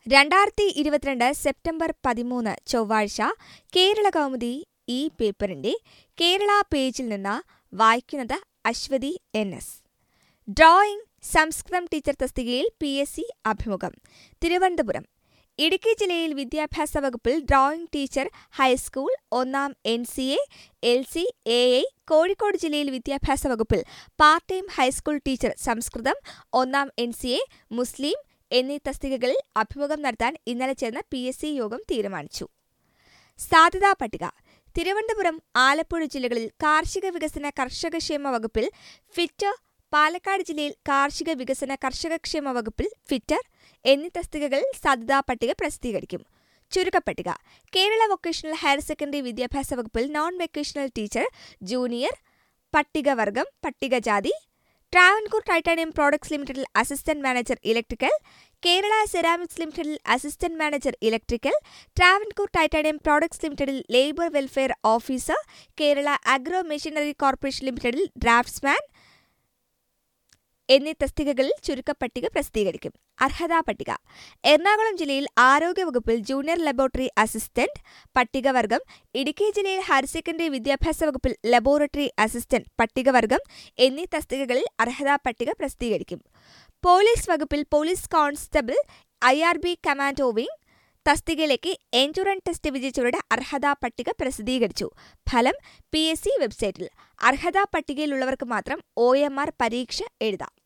രണ്ടായിരത്തി ഇരുപത്തിരണ്ട് സെപ്റ്റംബർ പതിമൂന്ന് ചൊവ്വാഴ്ച കേരള കൗമുദി ഈ പേപ്പറിന്റെ കേരള പേജിൽ നിന്ന് വായിക്കുന്നത് Aswathy N S drawing Samskritham teacher തസ്തികയിൽ പി എസ് സി അഭിമുഖം തിരുവനന്തപുരം ഇടുക്കി ജില്ലയിൽ വിദ്യാഭ്യാസ വകുപ്പിൽ ഡ്രോയിംഗ് ടീച്ചർ ഹൈസ്കൂൾ ഒന്നാം N C A L C A I Kozhikode ജില്ലയിൽ വിദ്യാഭ്യാസ വകുപ്പിൽ part time high school teacher Samskritham ഒന്നാം എൻ സി എ മുസ്ലിം എന്നീ തസ്തികകളിൽ അഭിമുഖം നടത്താൻ ഇന്നലെ ചേർന്ന പി എസ് സി യോഗം തീരുമാനിച്ചു സാധ്യതാ പട്ടിക തിരുവനന്തപുരം ആലപ്പുഴ ജില്ലകളിൽ കാർഷിക വികസന കർഷകക്ഷേമ വകുപ്പിൽ ഫിറ്റർ പാലക്കാട് ജില്ലയിൽ കാർഷിക വികസന കർഷകക്ഷേമ വകുപ്പിൽ ഫിറ്റർ എന്നീ തസ്തികകളിൽ സാധ്യതാ പട്ടിക പ്രസിദ്ധീകരിക്കും ചുരുക്കപ്പട്ടിക കേരള വൊക്കേഷണൽ ഹയർ സെക്കൻഡറി വിദ്യാഭ്യാസ വകുപ്പിൽ നോൺ വെക്കേഷണൽ ടീച്ചർ ജൂനിയർ പട്ടികവർഗം പട്ടികജാതി ട്രാവൻകൂർ ടൈറ്റാനിയം പ്രോഡക്ട്സ് ലിമിറ്റഡിൽ assistant manager electrical Kerala ceramics ലിമിറ്റഡിൽ assistant manager electrical Travancore titanium products ലിമിറ്റഡിൽ labour welfare officer Kerala agro machinery corporation ലിമിറ്റഡിൽ ഡ്രാഫ്റ്റ്സ്മാൻ എന്നീ തസ്തികകളിൽ ചുരുക്കപ്പട്ടിക പ്രസിദ്ധീകരിക്കും അർഹതാ പട്ടിക എറണാകുളം ജില്ലയിൽ ആരോഗ്യവകുപ്പിൽ ജൂനിയർ ലബോറട്ടറി അസിസ്റ്റന്റ് പട്ടികവർഗം ഇടുക്കി ജില്ലയിൽ ഹയർ സെക്കൻഡറി വിദ്യാഭ്യാസ വകുപ്പിൽ ലബോറട്ടറി അസിസ്റ്റന്റ് പട്ടികവർഗം എന്നീ തസ്തികകളിൽ അർഹതാ പട്ടിക പ്രസിദ്ധീകരിക്കും പോലീസ് വകുപ്പിൽ police constable I R B commando wing തസ്തികയിലേക്ക് എൻഡുറൻസ് ടെസ്റ്റ് വിജയിച്ചവരുടെ അർഹതാ പട്ടിക പ്രസിദ്ധീകരിച്ചു ഫലം പി എസ് സി വെബ്സൈറ്റിൽ അർഹതാ പട്ടികയിലുള്ളവർക്ക് മാത്രം ഒ എം ആർ പരീക്ഷ എഴുതാം